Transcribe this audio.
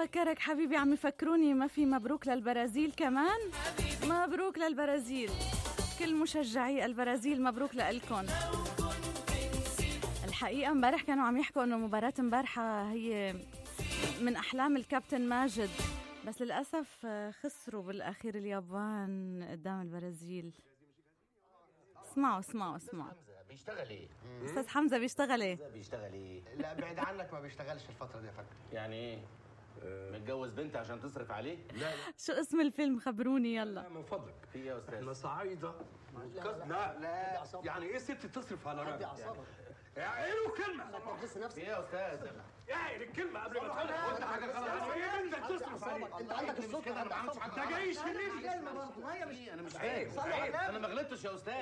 فكرك حبيبي عم يفكروني ما في مبروك للبرازيل كمان مبروك للبرازيل كل مشجعي البرازيل مبروك لإلكم الحقيقة امبارح كانوا عم يحكوا انه مباراة امبارحة هي من احلام الكابتن ماجد بس للاسف خسروا بالاخير اليابان قدام البرازيل اسمعوا اسمعوا اسمعوا حمزه بيشتغل ايه؟ استاذ حمزة بيشتغل ايه بيشتغل ايه؟ لا بعيد عنك ما بيشتغلش الفترة دي يا فندم يعني ايه؟ متجوز بنت عشان تصرف عليه؟ لا شو اسم الفيلم خبروني يلا لا من فضلك في ايه يا احنا استاذ؟ صعايدة لا لا يعني ايه ست تصرف على راجل أعصابك. يعني ايه له كلمة بس نفسك في ايه يا استاذ؟ يعني الكلمة قبل ما تقول قلت حاجة غلط يعني ايه بنتك تصرف عليك انت عندك السكر انا ما عملتش حاجه انت جاي يشيلني كلمة برضه ما هي مش انا مش فاهم انا ما غلطتش يا استاذ